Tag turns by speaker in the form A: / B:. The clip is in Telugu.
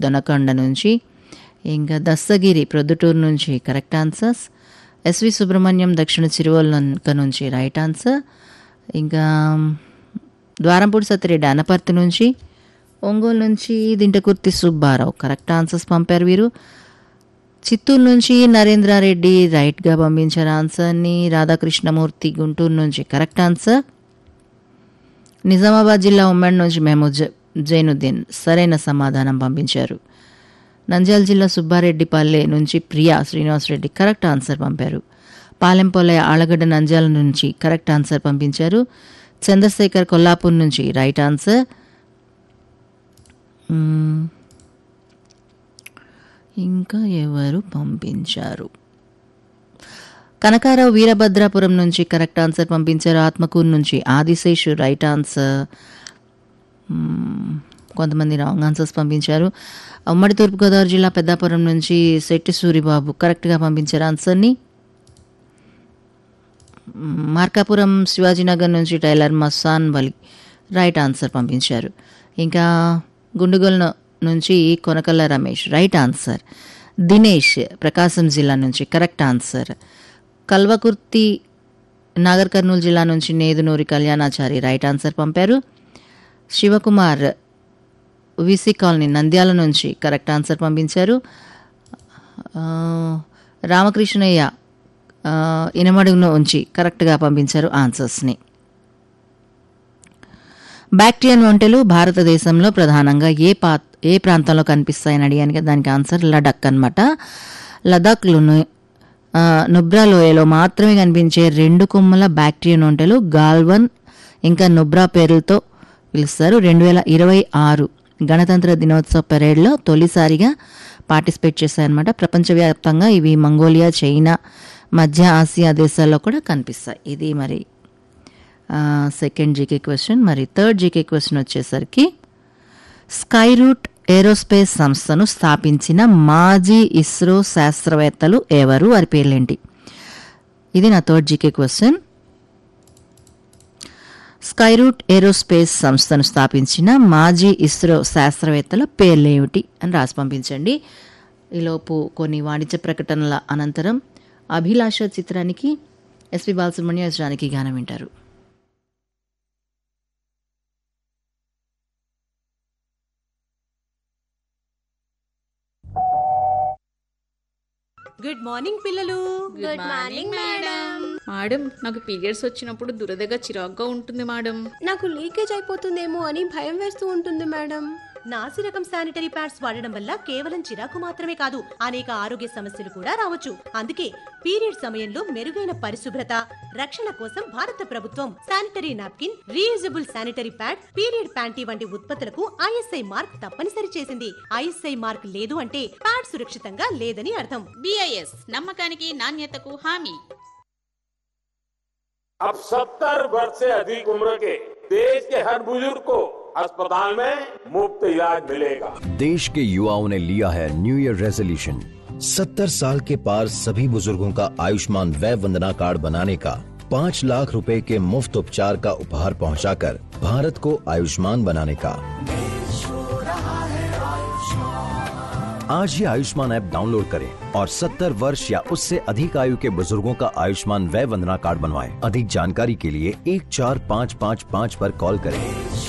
A: దొనకొండ నుంచి ఇంకా దస్తగిరి ప్రొద్దుటూరు నుంచి కరెక్ట్ ఆన్సర్స్ ఎస్వి సుబ్రహ్మణ్యం దక్షిణ చిరువల్లంక నుంచి రైట్ ఆన్సర్ ఇంకా ద్వారంపూడి సత్యరెడ్డి అనపర్తి నుంచి ఒంగోలు నుంచి దింటకుర్తి సుబ్బారావు కరెక్ట్ ఆన్సర్స్ పంపారు వీరు చిత్తూరు నుంచి నరేంద్రారెడ్డి రైట్గా పంపించారు ఆన్సర్ని రాధాకృష్ణమూర్తి గుంటూరు నుంచి కరెక్ట్ ఆన్సర్ నిజామాబాద్ జిల్లా ఉమ్మడి నుంచి మేము జైనుద్దీన్ సరైన సమాధానం పంపించారు నంద్యాల జిల్లా సుబ్బారెడ్డిపల్లె నుంచి ప్రియా శ్రీనివాసరెడ్డి కరెక్ట్ ఆన్సర్ పంపారు పాలెంపొలె ఆలగడ్డ నంద్యాల నుంచి కరెక్ట్ ఆన్సర్ పంపించారు చంద్రశేఖర్ కొల్లాపూర్ నుంచి రైట్ ఆన్సర్ మ్మ్. ఇంకా ఎవరు పంపించారు కనకారావు వీరభద్రాపురం నుంచి కరెక్ట్ ఆన్సర్ పంపించారు ఆత్మకూరు నుంచి ఆదిశేషు రైట్ ఆన్సర్ మ్మ్. కొంతమంది రాంగ్ ఆన్సర్స్ పంపించారు ఉమ్మడి తూర్పుగోదావరి జిల్లా పెద్దాపురం నుంచి శెట్టి సూరిబాబు కరెక్ట్గా పంపించారు ఆన్సర్ని మ్మ్. మార్కాపురం శివాజీనగర్ నుంచి tailor Massan Vali right answer పంపించారు ఇంకా గుండుగొల నుంచి కొనకల్ల రమేష్ రైట్ ఆన్సర్ దినేష్ ప్రకాశం జిల్లా నుంచి కరెక్ట్ ఆన్సర్ కల్వకుర్తి నాగర్ కర్నూలు జిల్లా నుంచి నేదునూరి కళ్యాణాచారి రైట్ ఆన్సర్ పంపారు శివకుమార్ విసి కాలనీ నంద్యాల నుంచి కరెక్ట్ ఆన్సర్ పంపించారు ఆ, రామకృష్ణయ్య ఆ, ఇనమడుగును ఉంచి కరెక్ట్గా పంపించారు ఆన్సర్స్ని బ్యాక్టీరియన్ వంటలు భారతదేశంలో ప్రధానంగా ఏ పా ఏ ప్రాంతంలో కనిపిస్తాయని అడిగాను కదా దానికి ఆన్సర్ లడక్ అనమాట లదాఖ్లోను ఆ, నుబ్రా లోయలో మాత్రమే కనిపించే రెండు కొమ్మల బ్యాక్టీరియన్ వంటలు గాల్వన్ ఇంకా నుబ్రా పేరులతో పిలుస్తారు రెండు వేల ఇరవై ఆరు గణతంత్ర దినోత్సవ పెరేడ్లో తొలిసారిగా పార్టిసిపేట్ చేశాయన్నమాట ప్రపంచవ్యాప్తంగా ఇవి మంగోలియా చైనా మధ్య ఆసియా దేశాల్లో కూడా కనిపిస్తాయి ఇది మరి సెకండ్ జీకే క్వశ్చన్ మరి థర్డ్ జీకే క్వశ్చన్ వచ్చేసరికి స్కై రూట్ ఏరోస్పేస్ సంస్థను స్థాపించిన మాజీ ఇస్రో శాస్త్రవేత్తలు ఎవరు వారి పేర్లేంటి ఇది నా third GK question Skyroot Aerospace సంస్థను స్థాపించిన మాజీ ఇస్రో శాస్త్రవేత్తల పేర్లేమిటి అని రాసి పంపించండి ఈలోపు కొన్ని వాణిజ్య ప్రకటనల అనంతరం అభిలాష చిత్రానికి ఎస్పి బాలసుబ్రహ్మణ్య జానకి గానం వింటారు
B: గుడ్ మార్నింగ్ పిల్లలు
C: గుడ్ మార్నింగ్ మేడం
D: మేడం నాకు పీరియడ్స్ వచ్చినప్పుడు దురదగా చిరాగ్గా ఉంటుంది మేడం
C: నాకు లీకేజ్ అయిపోతుందేమో అని భయం వేస్తూ ఉంటుంది మేడం
B: నాసి రకం శానిటరీ ప్యాడ్స్ వాడడం వల్ల కేవలం చిరాకు మాత్రమే కాదు అనేక ఆరోగ్య సమస్యలు కూడా రావచ్చు అందుకే పీరియడ్ సమయంలో మెరుగైన పరిశుభ్రత రక్షణ కోసం భారత ప్రభుత్వం sanitary napkin reusable sanitary pad period panty వంటి ఉత్పత్తులకు ఐఎస్ఐ మార్క్ తప్పనిసరి చేసింది ఐఎస్ఐ మార్క్ లేదు అంటే ప్యాడ్ సురక్షితంగా లేదని అర్థం
D: బిఐఎస్ నమ్మకానికి నాణ్యతకు హామీ
E: अब 70 वर्ष से अधिक उम्र के देश के हर बुजुर्ग को अस्पताल में मुफ्त इलाज मिलेगा
F: देश के युवाओं ने लिया है न्यू ईयर रेजोल्यूशन सत्तर साल के पार सभी बुजुर्गों का आयुष्मान वय वंदना कार्ड बनाने का पाँच लाख रुपए के मुफ्त उपचार का उपहार पहुंचाकर भारत को आयुष्मान बनाने का आज ही आयुष्मान ऐप डाउनलोड करें और 70 वर्ष या उससे अधिक आयु के बुजुर्गों का आयुष्मान वय वंदना कार्ड बनवाएं। अधिक जानकारी के लिए एक चार पाँच पाँच पाँच पर कॉल करें